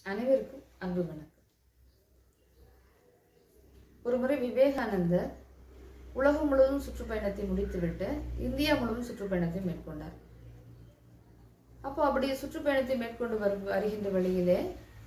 அனைவருக்கும் அன்பு வணக்கம் ஒரு முறை விவேகானந்தர் உலகம் முழுவதும் சுற்றுப்பயணத்தை முடித்துவிட்டு இந்தியா முழுவதும் சுற்றுப்பயணத்தை மேற்கொண்டார் அப்போ அப்படி சுற்றுப்பயணத்தை மேற்கொண்டு வரும் வருகின்ற வழியிலே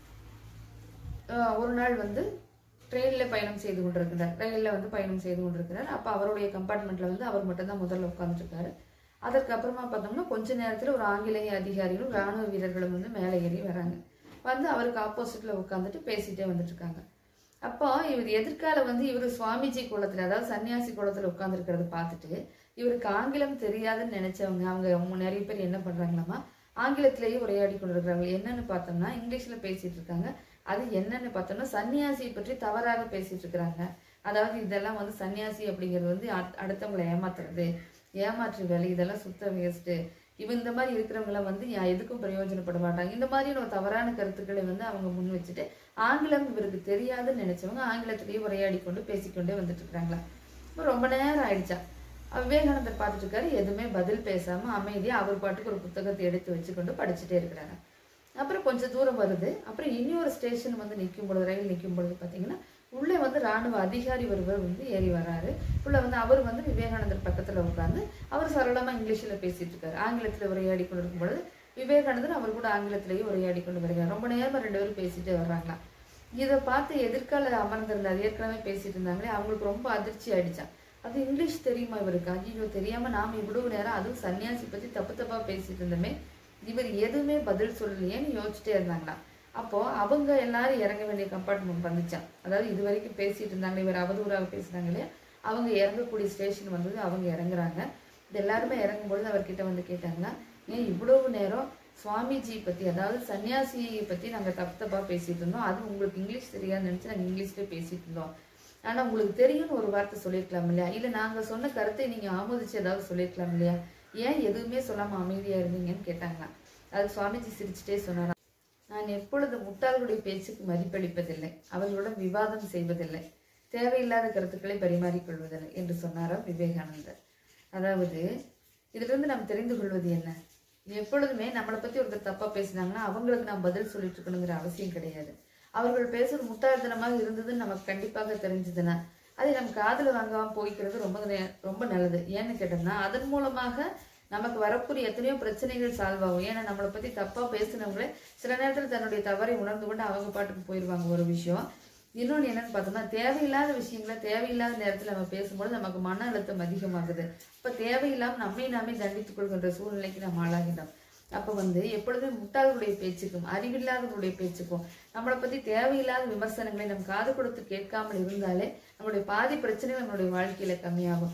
ஆஹ், ஒரு நாள் வந்து ட்ரெயினில் பயணம் செய்து கொண்டிருக்கிறார் ரயிலில் வந்து பயணம் செய்து கொண்டிருக்கிறார் அப்போ அவருடைய கம்பார்ட்மெண்ட்டில் வந்து அவர் மட்டும்தான் முதல்ல உட்காந்துருக்காரு அதற்கு அப்புறமா பார்த்தோம்னா கொஞ்ச நேரத்தில் ஒரு ஆங்கிலேய அதிகாரிகளும் ராணுவ வீரர்களும் வந்து மேலே ஏறி வராங்க வந்து அவருக்கு ஆப்போசிட்டில் உட்காந்துட்டு பேசிட்டே வந்துட்டு இருக்காங்க அப்போ இவர் எதிர்கால வந்து இவர் சுவாமிஜி குளத்தில் அதாவது சன்னியாசி குளத்தில் உட்காந்துருக்கிறத பார்த்துட்டு இவருக்கு ஆங்கிலம் தெரியாதுன்னு நினைச்சவங்க அவங்க அவங்க நிறைய பேர் என்ன பண்றாங்களாமா ஆங்கிலத்திலேயே உரையாடி கொண்டிருக்கிறாங்க என்னன்னு பார்த்தோம்னா இங்கிலீஷ்ல பேசிட்டு இருக்காங்க அது என்னன்னு பார்த்தோம்னா சன்னியாசியை பற்றி தவறாக பேசிட்டு இருக்கிறாங்க அதாவது இதெல்லாம் வந்து சன்னியாசி அப்படிங்கிறது வந்து அட்- அடுத்தவங்களை ஏமாத்துறது ஏமாற்று வேலை இதெல்லாம் சுத்த வேஸ்ட்டு இவன் இந்த மாதிரி இருக்கிறவங்களாம் வந்து யா- எதுக்கும் பிரயோஜனப்பட மாட்டாங்க இந்த மாதிரியான ஒரு தவறான கருத்துக்களை வந்து அவங்க முன் வச்சுட்டு ஆங்கிலம் இவருக்கு தெரியாதுன்னு நினைச்சவங்க ஆங்கிலத்திலேயே உரையாடி கொண்டு பேசிக்கொண்டே வந்துட்டு இருக்கிறாங்களா இப்போ ரொம்ப நேரம் ஆயிடுச்சா அப்ப விவேகானந்தர் பார்த்துட்டு இருக்காரு எதுவுமே பதில் பேசாம அமைதியா அவர் பாட்டுக்கு ஒரு புத்தகத்தை எடுத்து வச்சுக்கொண்டு படிச்சுட்டே இருக்கிறாங்க அப்புறம் கொஞ்சம் தூரம் வருது அப்புறம் இன்னொரு ஸ்டேஷன் வந்து நிற்கும் பொழுது ரயில் நிற்கும் பொழுது பார்த்தீங்கன்னா உள்ளே வந்து ராணுவ அதிகாரி ஒருவர் வந்து ஏறி வராரு உள்ள வந்து அவர் வந்து விவேகானந்தர் பக்கத்துல உட்கார்ந்து அவர் சரளமா இங்கிலீஷ்ல பேசிட்டு இருக்காரு ஆங்கிலத்துல உரையாடி கொண்டு இருக்கும் பொழுது விவேகானந்தர் அவர் கூட ஆங்கிலத்திலேயே உரையாடி கொண்டு வருகிறார் ரொம்ப நேரமா ரெண்டு பேரும் பேசிட்டே வர்றாங்களாம் இதை பார்த்து எதிர்கால அமர்ந்திருந்தார் ஏற்கனவே பேசிட்டு இருந்தாங்களே அவங்களுக்கு ரொம்ப அதிர்ச்சி ஆயிடுச்சான் அது இங்கிலீஷ் தெரியுமா இவருக்கு ஐயோ தெரியாம நாம இவ்வளவு நேரம் அதுவும் சன்னியாசி பத்தி தப்பு தப்பா பேசிட்டு இருந்தோமே இவர் எதுவுமே பதில் சொல்லலையேன்னு யோசிச்சுட்டே இருந்தாங்களாம் அப்போ அவங்க எல்லாரும் இறங்க வேண்டிய கம்பார்ட்மெண்ட் வந்துச்சான் அதாவது இது வரைக்கும் பேசிட்டு இருந்தாங்க இவர் அவதூறாக பேசுனாங்க இல்லையா அவங்க இறங்கக்கூடிய ஸ்டேஷன் வந்தது அவங்க இறங்குறாங்க இது எல்லாருமே இறங்கும்பொழுது அவர்கிட்ட வந்து கேட்டாங்கன்னா ஏன் இவ்வளவு நேரம் சுவாமிஜி பத்தி அதாவது சன்னியாசியை பத்தி நாங்க தப்பு தப்பா பேசிட்டு இருந்தோம் அது உங்களுக்கு இங்கிலீஷ் தெரியாதுன்னு நினைச்சு நாங்க இங்கிலீஷ்ல பேசிட்டு இருந்தோம் ஆனா உங்களுக்கு தெரியும்னு ஒரு வார்த்தை சொல்லியிருக்கலாம் இல்லையா இல்ல நாங்க சொன்ன கருத்தை நீங்க ஆமோதிச்சு ஏதாவது சொல்லியிருக்கலாம் இல்லையா ஏன் எதுவுமே சொல்லாம அமைதியா இருந்தீங்கன்னு கேட்டாங்களாம் அது சுவாமிஜி சிரிச்சுட்டே சொன்னாராம் நான் எப்பொழுது முட்டாள்களுடைய பேச்சுக்கு மதிப்பளிப்பதில்லை அவர்களுடன் விவாதம் செய்வதில்லை தேவையில்லாத கருத்துக்களை பரிமாறிக்கொள்வதில்லை என்று சொன்னாராம் விவேகானந்தர் அதாவது இதிலிருந்து நாம் தெரிந்து கொள்வது என்ன எப்பொழுதுமே நம்மளை பத்தி ஒருத்தர் தப்பா பேசினாங்கன்னா அவங்களுக்கு நாம் பதில் சொல்லிட்டு இருக்கணுங்கிற அவசியம் கிடையாது அவர்கள் பேசுறது முட்டாள்தனமாக இருந்ததுன்னு நமக்கு கண்டிப்பாக தெரிஞ்சதுன்னா அதை நம்ம காதுல வாங்காம போய்க்கிறது ரொம்ப நே- ரொம்ப நல்லது ஏன்னு கேட்டோம்னா அதன் மூலமாக நமக்கு வரக்கூடிய எத்தனையோ பிரச்சனைகள் சால்வ் ஆகும் ஏன்னா நம்மளை பத்தி தப்பா பேசினவங்களே சில நேரத்துல தன்னுடைய தவறை உணர்ந்து கொண்டு அவங்க பாட்டுக்கு போயிடுவாங்க ஒரு விஷயம் இன்னொன்று என்னன்னு பார்த்தோம்னா தேவையில்லாத விஷயங்களை தேவையில்லாத நேரத்தில் நம்ம பேசும்போது நமக்கு மன அழுத்தம் அதிகமாகுது அப்போ தேவையில்லாமல் நம்மை நாமே தண்டித்துக் கொள்கின்ற சூழ்நிலைக்கு நம்ம ஆளாகின்றோம் அப்போ வந்து எப்பொழுதுமே முட்டாள்களுடைய பேச்சுக்கும் அறிவில்லாதவர்களுடைய பேச்சுக்கும் நம்மளை பற்றி தேவையில்லாத விமர்சனங்களை நம் காது கொடுத்து கேட்காமல் இருந்தாலே நம்மளுடைய பாதி பிரச்சனைகள் நம்மளுடைய வாழ்க்கையில கம்மியாகும்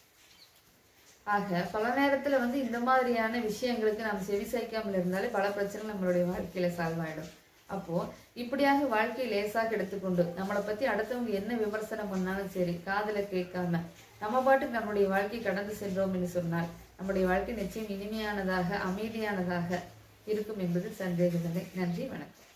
ஆக பல நேரத்துல வந்து இந்த மாதிரியான விஷயங்களுக்கு நாம் செவி சாய்க்காமல் இருந்தாலே பல பிரச்சனைகள் நம்மளுடைய வாழ்க்கையில சால்வ் ஆயிடும் அப்போ இப்படியாக வாழ்க்கையை லேசாக எடுத்துக்கொண்டு நம்மளை பத்தி அடுத்தவங்க என்ன விமர்சனம் பண்ணாலும் சரி காதுல கேட்காம நம்ம பாட்டுக்கு நம்மளுடைய வாழ்க்கை கடந்து சென்றோம் என்று சொன்னால் நம்முடைய வாழ்க்கை நிச்சயம் இனிமையானதாக அமைதியானதாக இருக்கும் என்பது சந்தேகமில்லை நன்றி வணக்கம்